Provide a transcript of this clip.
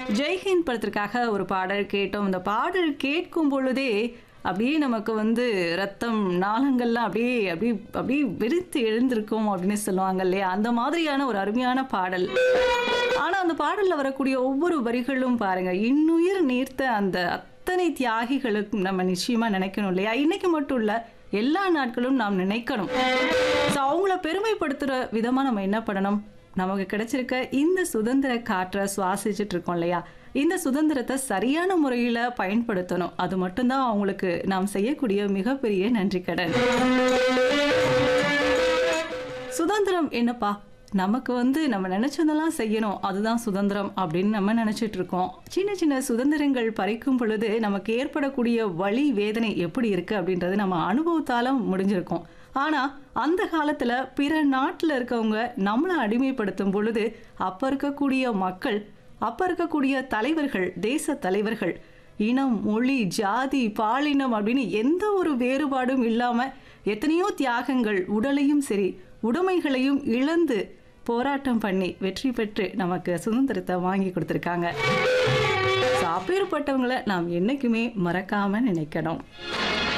ஜெய்ஹிந்த் படத்திற்காக ஒரு பாடல் கேட்டோம் இந்த பாடல் கேட்கும் பொழுதே அப்படியே நமக்கு வந்து ரத்தம் நாளங்கள்லாம் அப்படியே அப்படியே அப்படியே வெறித்து எழுந்திருக்கும் அப்படின்னு சொல்லுவாங்க இல்லையா அந்த மாதிரியான ஒரு அருமையான பாடல் ஆனா அந்த பாடல்ல வரக்கூடிய ஒவ்வொரு வரிகளும் பாருங்க இன்னுயிர் நீர்த்த அந்த அத்தனை தியாகிகளுக்கும் நம்ம நிச்சயமா நினைக்கணும் இல்லையா இன்னைக்கு மட்டும் இல்ல எல்லா நாட்களும் நாம் நினைக்கணும் So, அவங்கள பெருமைப்படுத்துற விதமா நம்ம என்ன பண்ணணும் நமக்கு கிடைச்சிருக்க இந்த சுதந்திர காற்றை சுவாசிச்சுட்டு இருக்கோம் இல்லையா இந்த சுதந்திரத்தை சரியான முறையில பயன்படுத்தணும் அது மட்டும்தான் அவங்களுக்கு நாம் செய்யக்கூடிய மிகப்பெரிய நன்றி கடன் சுதந்திரம் என்னப்பா நமக்கு வந்து நம்ம நினைச்சதெல்லாம் செய்யணும் அதுதான் சுதந்திரம் அப்படின்னு நம்ம நினைச்சிட்டு இருக்கோம் சின்ன சின்ன சுதந்திரங்கள் பறிக்கும் பொழுது நமக்கு ஏற்படக்கூடிய வலி வேதனை எப்படி இருக்கு அப்படின்றது நம்ம அனுபவத்தால முடிஞ்சிருக்கோம் ஆனா அந்த காலத்துல பிற நாட்டுல இருக்கவங்க நம்மளை அடிமைப்படுத்தும் பொழுது அப்ப இருக்கக்கூடிய மக்கள் அப்ப இருக்கக்கூடிய தலைவர்கள் தேச தலைவர்கள் இனம் மொழி ஜாதி பாலினம் அப்படின்னு எந்த ஒரு வேறுபாடும் இல்லாம எத்தனையோ தியாகங்கள் உடலையும் சரி உடைமைகளையும் இழந்து போராட்டம் பண்ணி வெற்றி பெற்று நமக்கு சுதந்திரத்தை வாங்கி கொடுத்துருக்காங்க So, அப்பேற்பட்டவங்களை நாம் என்னைக்குமே மறக்காம நினைக்கணும்